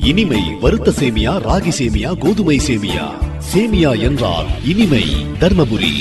இனிமை வறுத்த சேமியா ராகி சேமியா கோதுமை சேமியா சேமியா என்றால் இனிமை தர்மபுரி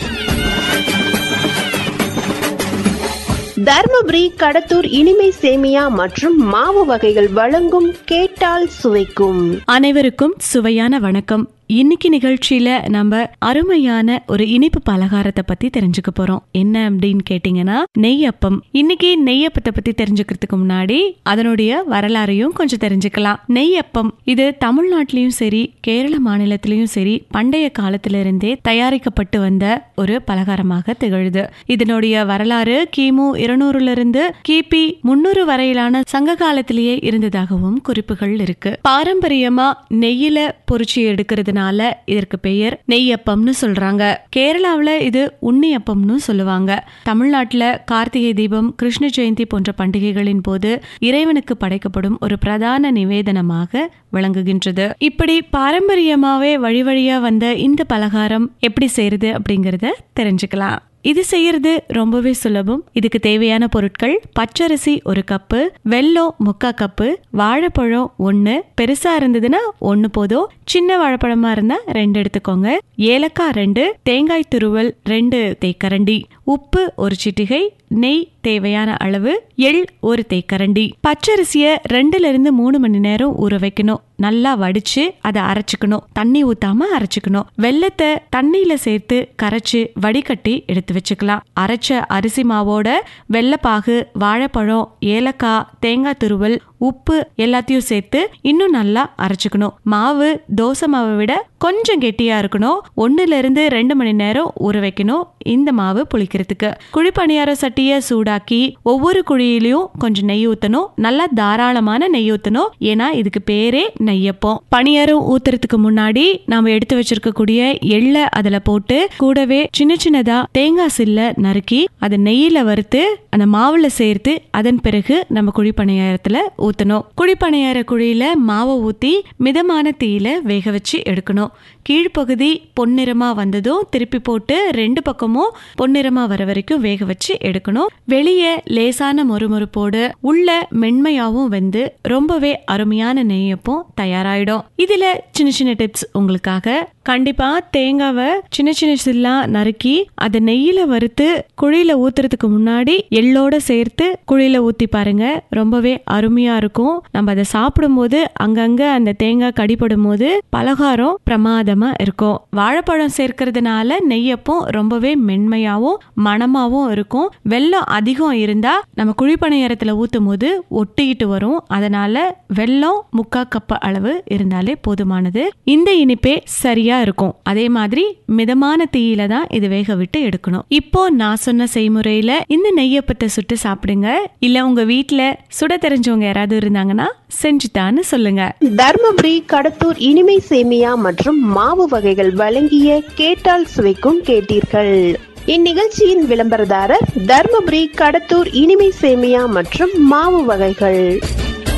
தர்மபுரி கடத்தூர் இனிமை சேமியா மற்றும் மாவு வகைகள் வழங்கும் கேட்டால் சுவைக்கும் அனைவருக்கும் சுவையான வணக்கம் இன்னைக்கு நிகழ்ச்சியில நம்ம அருமையான ஒரு இனிப்பு பலகாரத்தை பத்தி தெரிஞ்சுக்க போறோம் என்ன அப்படின்னு கேட்டீங்கன்னா நெய்யப்பம் இன்னைக்கு நெய்யப்பத்தை பத்தி தெரிஞ்சுக்கிறதுக்கு முன்னாடி அதனுடைய வரலாறையும் கொஞ்சம் தெரிஞ்சுக்கலாம் நெய்யப்பம் இது தமிழ்நாட்டிலயும் சரி கேரள மாநிலத்திலயும் சரி பண்டைய காலத்துல இருந்தே தயாரிக்கப்பட்டு வந்த ஒரு பலகாரமாக திகழுது இதனுடைய வரலாறு கிமு இருநூறுல இருந்து கிபி முன்னூறு வரையிலான சங்க காலத்திலேயே இருந்ததாகவும் குறிப்புகள் இருக்கு பாரம்பரியமா நெய்யில பொரிச்சு எடுக்கிறதுனால இதற்கு பெயர் நெய்யப்பம்னு சொல்றாங்க கேரளாவுல இது உண்ணியப்பம்னு சொல்லுவாங்க தமிழ்நாட்டுல கார்த்திகை தீபம் கிருஷ்ண ஜெயந்தி போன்ற பண்டிகைகளின் போது இறைவனுக்கு படைக்கப்படும் ஒரு பிரதான நிவேதனமாக விளங்குகின்றது இப்படி பாரம்பரியமாவே வழி வழியா வந்த இந்த பலகாரம் எப்படி செய்யறது அப்படிங்கறத தெரிஞ்சுக்கலாம் இது செய்யறது ரொம்பவே சுலபம் இதுக்கு தேவையான பொருட்கள் பச்சரிசி ஒரு கப்பு வெல்லம் முக்கா கப்பு வாழைப்பழம் ஒன்று பெருசா இருந்ததுன்னா ஒன்று போதும் சின்ன வாழைப்பழமா இருந்தா ரெண்டு எடுத்துக்கோங்க ஏலக்காய் ரெண்டு தேங்காய் துருவல் ரெண்டு தேக்கரண்டி உப்பு ஒரு சிட்டிகை நெய் தேவையான அளவு எள் ஒரு தேக்கரண்டி பச்சரிசிய ரெண்டுல இருந்து மூணு மணி நேரம் ஊற வைக்கணும் நல்லா வடிச்சு அதை அரைச்சுக்கணும் தண்ணி ஊத்தாம அரைச்சுக்கணும் வெள்ளத்தை தண்ணியில சேர்த்து கரைச்சு வடிகட்டி எடுத்து வச்சுக்கலாம் அரைச்ச அரிசி மாவோட வெள்ளைப்பாகு வாழைப்பழம் ஏலக்காய் தேங்காய் துருவல் உப்பு எல்லாத்தையும் சேர்த்து இன்னும் நல்லா அரைச்சுக்கணும் மாவு தோசை மாவை விட கொஞ்சம் கெட்டியா இருக்கணும் ஒன்னுல இருந்து ரெண்டு மணி நேரம் ஊற வைக்கணும் இந்த மாவு புளிக்கிறதுக்கு குழி பணியார சட்டியை சூடாக்கி ஒவ்வொரு குழியிலையும் கொஞ்சம் நெய் ஊத்தணும் நல்லா தாராளமான நெய் ஊத்தணும் ஏன்னா இதுக்கு பேரே நெய்யப்பம் பணியாரம் ஊத்துறதுக்கு முன்னாடி நாம எடுத்து வச்சிருக்கக்கூடிய எள்ளை அதுல போட்டு கூடவே சின்ன சின்னதா தேங்காய் சில்ல நறுக்கி அதை நெய்யில வறுத்து அந்த மாவுல சேர்த்து அதன் பிறகு நம்ம குழி பணியாரத்துல ஊத்தணும் குழி பணியார குழியில மாவை ஊத்தி மிதமான தீயில வேக வச்சு எடுக்கணும் கீழ்ப்பகுதி பொன்னிறமா வந்ததும் திருப்பி போட்டு ரெண்டு பக்கமும் பொன்னிறமா வர வரைக்கும் வேக வச்சு எடுக்கணும் வெளியே லேசான மொறுமொறுப்போடு உள்ள மென்மையாவும் வெந்து ரொம்பவே அருமையான நெய்யப்பம் தயாராயிடும் இதுல சின்ன சின்ன டிப்ஸ் உங்களுக்காக கண்டிப்பா தேங்காவை சின்ன சின்ன சில்லா நறுக்கி அதை நெய்யில வறுத்து குழியில ஊத்துறதுக்கு முன்னாடி எள்ளோட சேர்த்து குழியில ஊத்தி பாருங்க ரொம்பவே அருமையா இருக்கும் நம்ம அதை சாப்பிடும்போது அங்கங்க அந்த தேங்காய் கடிப்படும் போது பலகாரம் பிரமாதமா இருக்கும் வாழைப்பழம் சேர்க்கறதுனால நெய்யப்பம் ரொம்பவே மென்மையாவும் மணமாவும் இருக்கும் வெல்லம் அதிகம் இருந்தா நம்ம குழிப்பணியாரத்துல ஊத்தும் போது ஒட்டிக்கிட்டு வரும் அதனால வெல்லம் முக்கா கப் அளவு இருந்தாலே போதுமானது இந்த இனிப்பே சரியா இருக்கும் அதே மாதிரி மிதமான தீயில தான் இது வேக விட்டு எடுக்கணும் இப்போ நான் சொன்ன செய்முறையில இந்த நெய்யப்பத்தை சுட்டு சாப்பிடுங்க இல்ல உங்க வீட்ல சுட தெரிஞ்சவங்க யாராவது இருந்தாங்கன்னா செஞ்சுட்டான்னு சொல்லுங்க தர்மபுரி கடத்தூர் இனிமை சேமியா மற்றும் மாவு வகைகள் வழங்கிய கேட்டால் சுவைக்கும் கேட்டீர்கள் இந்நிகழ்ச்சியின் விளம்பரதாரர் தர்மபுரி கடத்தூர் இனிமை சேமியா மற்றும் மாவு வகைகள்